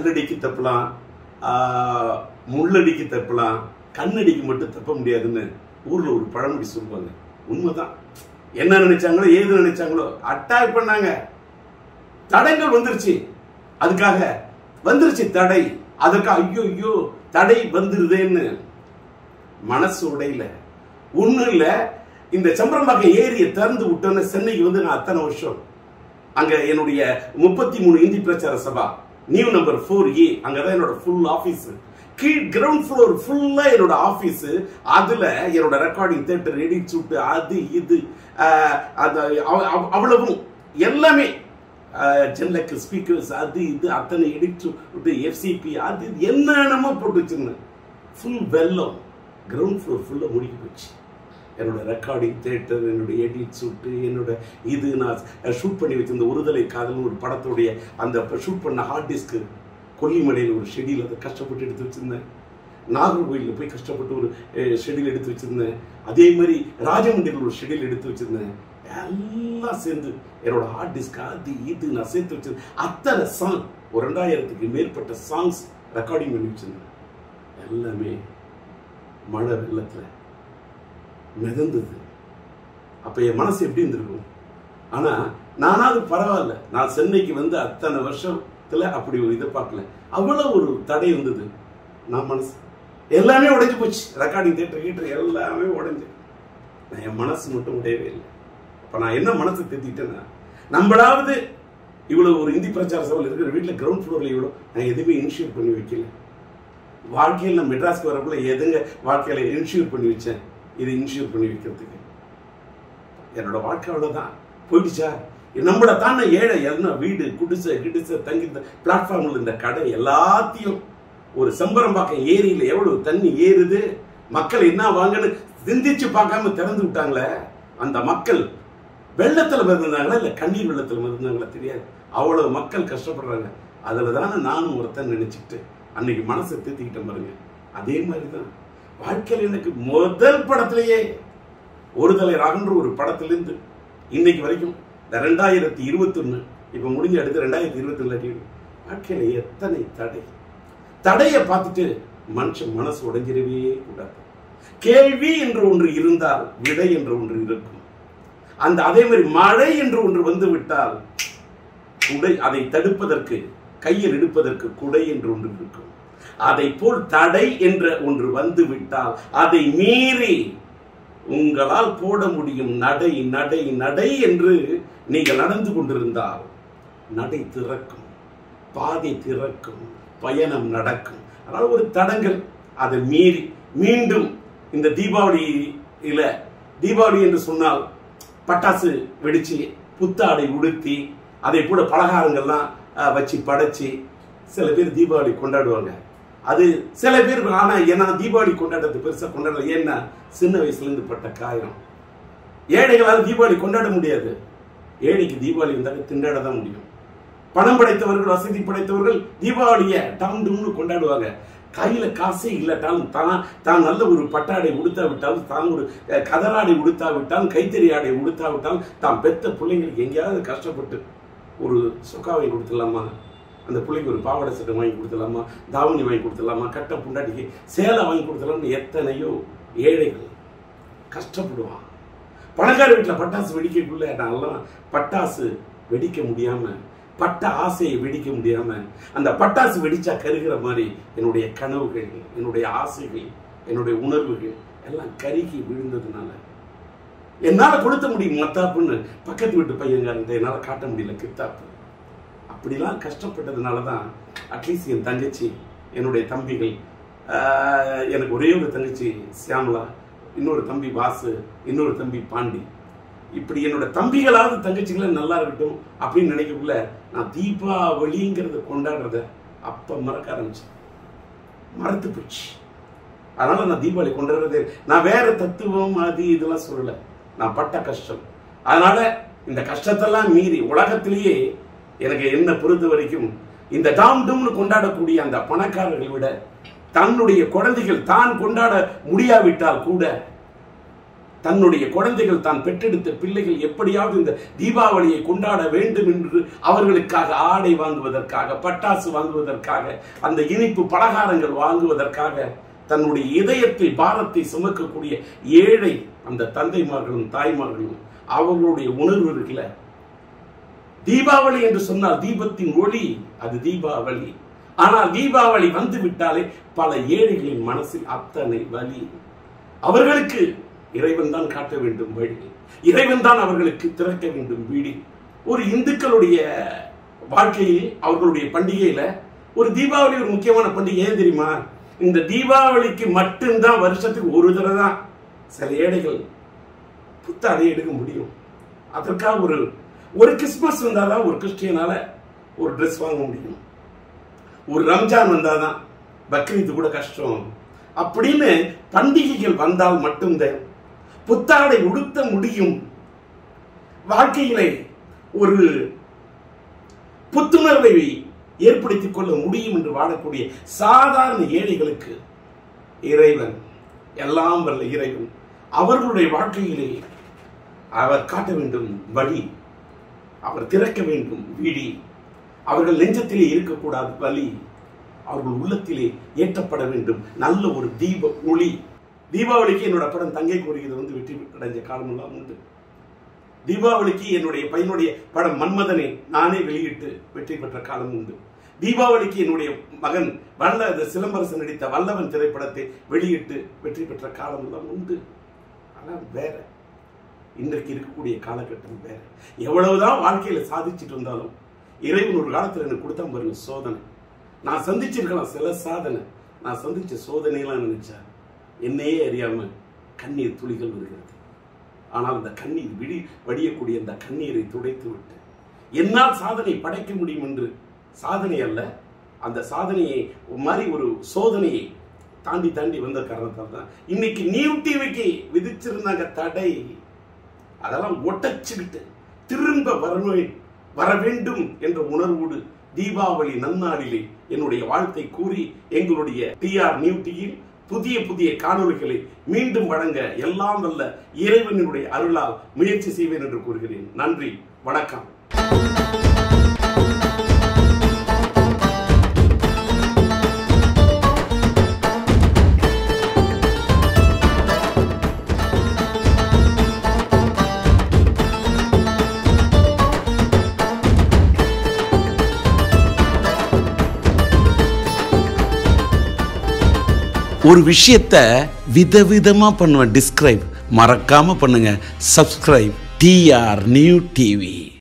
கல்லடிக்கு தப்பலாம் ஆஹ், முள்ளடிக்கு தப்பலாம் கண்ணடிக்கு மட்டும் தப்ப முடியாதுன்னு ஊர்ல ஒரு பழமொழி சொல்லுவாங்க உண்மைதான் என்ன நினைச்சாங்களோ ஏது நினைச்சாங்களோ அட்டாக் பண்ணாங்க தடங்கள் வந்துருச்சு அதுக்காக வந்துருச்சு தடை அதுக்காக ஐயோ ஐயோ தடை வந்துருதேன்னு மனசு உடையில ஒண்ணும் இல்ல இந்த செம்பரம்பாக்கம் ஏரியை திறந்து விட்டோன்னு சென்னைக்கு வந்து நான் அத்தனை வருஷம் அங்க என்னுடைய முப்பத்தி மூணு Hindi Prachar Sabha new number four A அங்கதான் என்னோட ஃபுல் ஆபீஸ் கீழ் கிரவுண்ட் ஃப்ளோர் ஃபுல்லா என்னோட ஆபீஸ் அதுல என்னோட ரெக்கார்டிங் தேட்டர் எடிட் சூட்டு அது இது ஆஹ், அது அவ- அவ- அவ்வளவும் எல்லாமே ஜென்லக்கு ஸ்பீக்கர்ஸ் அது இது அத்தனை எடிட் விட்டு எஃப்சிபி அது இது என்னென்னமோ போட்டு வச்சிருந்தேன் ஃபுல் வெல்லம் கிரவுண்ட் ஃப்ளோர் ஃபுல்லாக முடிக்க போச்சு என்னோட ரெக்கார்டிங் தேட்டர் என்னுடைய எடிட் ஷூட்டு என்னோட இது நான் ஷூட் பண்ணி வச்சிருந்த ஒருதலை காதல் ஒரு படத்துடைய அந்த ஷூட் பண்ண ஹார்ட் டிஸ்க்கு கொல்லிமலையில் ஒரு ஷெடியூல் அதை கஷ்டப்பட்டு எடுத்து வச்சிருந்தேன் நாகர்கோயிலில் போய் கஷ்டப்பட்டு ஒரு ஷெடியூல் எடுத்து வச்சிருந்தேன் அதே மாதிரி ராஜமண்டியில் ஒரு ஷெடியூல் எடுத்து வச்சிருந்தேன் எல்லாம் சேர்ந்து என்னோட ஹார்ட் டிஸ்க் அது இது நான் சேர்த்து வச்சிருந்தேன் அத்தனை சாங் ஒரு ரெண்டாயிரத்துக்கு மேற்பட்ட சாங்ஸ் ரெக்கார்டிங் பண்ணி வச்சிருந்தேன் எல்லாமே மழை வெள்ளத்தில் மிதந்தது அப்ப என் மனசு எப்படி இருந்திருக்கும் ஆனா நானாவது பரவாயில்ல நான் சென்னைக்கு வந்து அத்தனை வருஷத்துல அப்படி ஒரு இதை பார்க்கல அவ்வளவு ஒரு தடை வந்தது நான் மனசு எல்லாமே உடைஞ்சு போச்சு ரெக்கார்டிங் தேட்டர் கீட்டர் எல்லாமே உடைஞ்சு நான் என் மனசு மட்டும் உடையவே இல்லை அப்ப நான் என்ன மனசு தேத்திக்கிட்டேன்னா நம்மளாவது இவ்வளவு ஒரு இந்தி பிரச்சார சபையில் இருக்கிற வீட்டில் கிரவுண்ட் ஃப்ளோர்ல இவ்வளோ நான் எதுவுமே இனிஷியேட் பண்ணி வைக்கல வாழ்க்கையில் நான் மெட்ராஸ்க்கு வரக்குள்ள எதுங்க வாழ்க்கையில இன்ஷூர் பண்ணி வச்சேன் இது இன்ஷூர் பண்ணி வைக்கிறதுக்கு என்னோட வாழ்க்கை அவ்வளவுதான் போயிடுச்சா நம்மள தானே ஏழை என்ன வீடு குடிசை கிடிசை தங்கி பிளாட்ஃபார்ம்ல இந்த கடை எல்லாத்தையும் ஒரு செம்பரம்பாக்கம் ஏரியில எவ்வளவு தண்ணி ஏறுது மக்கள் என்ன வாங்கன்னு சிந்திச்சு பார்க்காம திறந்து விட்டாங்களே அந்த மக்கள் வெள்ளத்துல மிதந்தாங்களா இல்ல கண்ணீர் வெள்ளத்துல மிதந்தாங்களா தெரியாது அவ்வளவு மக்கள் கஷ்டப்படுறாங்க அதுல தானே நானும் ஒருத்தன் நினைச்சுக்கிட்டு அன்னைக்கு மனசை தேத்திக்கிட்டேன் பாருங்க அதே மாதிரி தான் வாழ்க்கையில் எனக்கு முதல் படத்திலேயே ஒரு தலை ராகன்ற ஒரு படத்திலிருந்து இன்னைக்கு வரைக்கும் இந்த ரெண்டாயிரத்தி இருபத்தொன்னு இப்ப முடிஞ்ச அடுத்து ரெண்டாயிரத்தி இருபத்தி வாழ்க்கையில எத்தனை தடை தடையை பார்த்துட்டு மனுஷன் மனசு உடைஞ்சிடவே கூடாது கேள்வி என்று ஒன்று இருந்தால் விடை என்று ஒன்று இருக்கும் அந்த அதே மாதிரி மழை என்று ஒன்று வந்து விட்டால் குடை அதை தடுப்பதற்கு கையில் எடுப்பதற்கு குடை என்று ஒன்று இருக்கும் அதை போல் தடை என்ற ஒன்று வந்து விட்டால் அதை மீறி உங்களால் போட முடியும் நடை நடை நடை என்று நீங்கள் நடந்து கொண்டிருந்தால் நடை திறக்கும் பாதை திறக்கும் பயணம் நடக்கும் அதனால ஒரு தடங்கள் அதை மீறி மீண்டும் இந்த தீபாவளியில தீபாவளி என்று சொன்னால் பட்டாசு வெடிச்சு புத்தாடை உடுத்தி அதை கூட பலகாரங்கள்லாம் அஹ், வச்சு படைச்சு சில பேர் தீபாவளி கொண்டாடுவாங்க அது சில பேர் ஆனா ஏன்னா தீபாவளி கொண்டாடுறது பெருசா கொண்டாடல ஏன்னா சின்ன வயசுல இருந்து பட்ட காயம் ஏழைகளால் தீபாவளி கொண்டாட முடியாது ஏழைக்கு தீபாவளி வந்தாக்க திண்டாட தான் முடியும் பணம் படைத்தவர்கள் வசதி படைத்தவர்கள் தீபாவளியை டம் டும்னு கொண்டாடுவாங்க கையில காசே இல்லாட்டாலும் தான் தான் நல்ல ஒரு பட்டாடை உடுத்தா விட்டாலும் தான் ஒரு அஹ், கதராடை உடுத்தா விட்டாலும் கைத்தறி ஆடை உடுத்தா விட்டாலும் தான் பெத்த பிள்ளைங்களுக்கு எங்கேயாவது கஷ்டப்பட்டு ஒரு சொக்கா வாங்கி கொடுத்துடலாமா அந்த பிள்ளைக்கு ஒரு பாவாடை சட்டை வாங்கி கொடுத்துடலாமா தாவணி வாங்கி கொடுத்துடலாமா கட்ட புண்டாட்டிக்கு சேலை வாங்கி கொடுத்துடலாம்னு எத்தனையோ ஏழைகள் கஷ்டப்படுவான் பணக்கார வீட்டில் பட்டாசு வெடிக்கக்குள்ள நான்லாம் பட்டாசு வெடிக்க முடியாம பட்ட ஆசையை வெடிக்க முடியாம அந்த பட்டாசு வெடிச்சா கருகிற மாதிரி என்னுடைய கனவுகள் என்னுடைய ஆசைகள் என்னுடைய உணர்வுகள் எல்லாம் கருகி விழுந்ததுனால என்னால கொடுத்த முடியும் மத்தாப்புன்னு பக்கத்து வீட்டு பையன்காரன் என்னால காட்ட முடியல கித்தாப்பு அப்படிலாம் கஷ்டப்பட்டதுனால தான் அட்லீஸ்ட் என் தங்கச்சி என்னுடைய தம்பிகள் ஆஹ், எனக்கு ஒரே ஒரு தங்கச்சி சியாமலா இன்னொரு தம்பி வாசு இன்னொரு தம்பி பாண்டி இப்படி என்னோட தம்பிகளாவது தங்கச்சிகளை நல்லா இருக்கட்டும் அப்படின்னு நினைக்கக்குள்ள நான் தீபாவளிங்கிறத கொண்டாடுறத அப்ப மறக்க ஆரம்பிச்சேன் மறந்து போச்சு அதனால நான் தீபாவளி கொண்டாடுறதே நான் வேற தத்துவம் அது இதெல்லாம் சொல்லல நான் பட்ட கஷ்டம் அதனால இந்த கஷ்டத்தெல்லாம் மீறி உலகத்திலேயே எனக்கு என்ன பொறுத்த வரைக்கும் இந்த டாம் டூம்னு கொண்டாடக்கூடிய அந்த பணக்காரர்களை விட தன்னுடைய குழந்தைகள் தான் கொண்டாட முடியாவிட்டால் கூட தன்னுடைய குழந்தைகள் தான் பெற்றெடுத்த பிள்ளைகள் எப்படியாவது இந்த தீபாவளியை கொண்டாட வேண்டும் என்று அவர்களுக்காக ஆடை வாங்குவதற்காக பட்டாசு வாங்குவதற்காக அந்த இனிப்பு பலகாரங்கள் வாங்குவதற்காக தன்னுடைய இதயத்தை பாரத்தை சுமக்கக்கூடிய ஏழை அந்த தந்தைமார்களும் தாய்மார்களும் அவர்களுடைய உணர்வு இருக்குல்ல தீபாவளி என்று சொன்னால் தீபத்தின் ஒளி அது தீபாவளி ஆனால் தீபாவளி வந்து விட்டாலே பல ஏழைகளின் மனசில் அத்தனை வலி அவர்களுக்கு இறைவன் தான் காட்ட வேண்டும் வழி இறைவன் தான் அவர்களுக்கு திறக்க வேண்டும் வீடு ஒரு இந்துக்களுடைய வாழ்க்கையில் அவர்களுடைய பண்டிகையில ஒரு தீபாவளி ஒரு முக்கியமான பண்டிகை ஏன் தெரியுமா இந்த தீபாவளிக்கு மட்டும்தான் வருஷத்துக்கு ஒரு தடவை தான் சில ஏழைகள் புத்தாடை எடுக்க முடியும் அதற்காக ஒரு ஒரு கிறிஸ்மஸ் வந்தாதான் ஒரு கிறிஸ்டியனால ஒரு ட்ரெஸ் வாங்க முடியும் ஒரு ரம்ஜான் வந்தாதான் பக்ரீத் கூட கஷ்டம் அப்படின்னு பண்டிகைகள் வந்தால் மட்டும்தான் புத்தாடை உடுத்த முடியும் வாழ்க்கையிலே ஒரு புத்துணர்வை ஏற்படுத்திக் கொள்ள முடியும் என்று வாழக்கூடிய சாதாரண ஏழைகளுக்கு இறைவன் எல்லாம் வல்ல இறைவன் அவர்களுடைய வாழ்க்கையிலே அவர் காட்ட வேண்டும் வழி அவர் திறக்க வேண்டும் வீடி அவர்கள் நெஞ்சத்திலே இருக்கக்கூடாது வலி அவர்கள் உள்ளத்திலே ஏற்றப்பட வேண்டும் நல்ல ஒரு தீப ஒளி தீபாவளிக்கு என்னோட படம் தங்கை கூறுகிறது வந்து வெற்றி அடைஞ்ச காலமெல்லாம் உண்டு தீபாவளிக்கு என்னுடைய பையனுடைய படம் மன்மதனை நானே வெளியிட்டு வெற்றி பெற்ற காலம் உண்டு தீபாவளிக்கு என்னுடைய மகன் வல்ல இந்த சிலம்பரசன் நடித்த வல்லவன் திரைப்படத்தை வெளியிட்டு வெற்றி பெற்ற காலம் எல்லாம் உண்டு ஆனால் வேற இன்றைக்கு இருக்கக்கூடிய காலகட்டம் வேற எவ்வளவுதான் வாழ்க்கையில சாதிச்சுட்டு இருந்தாலும் இறைவன் ஒரு காலத்துல எனக்கு கொடுத்தா பாருங்க சோதனை நான் சந்திச்சிருக்கலாம் சில சாதனை நான் சந்திச்ச சோதனையெல்லாம் நினைச்சா என்னையே அறியாம கண்ணீர் துளிகள் வருகிறது ஆனால் அந்த கண்ணீர் விடி வடியக்கூடிய அந்த கண்ணீரை துடைத்து விட்டு என்னால் சாதனை படைக்க முடியும் என்று சாதனை அல்ல அந்த சாதனையை ஒரு மாதிரி ஒரு சோதனையை தாண்டி தாண்டி வந்த காரணத்தால் தான் இன்னைக்கு நியூ டிவிக்கு விதிச்சிருந்தாங்க தடை அதெல்லாம் ஒட்டச்சுக்கிட்டு திரும்ப வரணும் வர வேண்டும் என்ற உணர்வோடு தீபாவளி நன்னாளிலே என்னுடைய வாழ்த்தை கூறி எங்களுடைய டிஆர் நியூ டியில் புதிய புதிய காணொளிகளை மீண்டும் வழங்க எல்லாம் வல்ல இறைவனுடைய அருளால் முயற்சி செய்வேன் என்று கூறுகிறேன் நன்றி வணக்கம் ஒரு விஷயத்த விதவிதமா பண்ணுவேன் டிஸ்கிரைப் மறக்காம பண்ணுங்க சப்ஸ்கிரைப் டிஆர் நியூ டிவி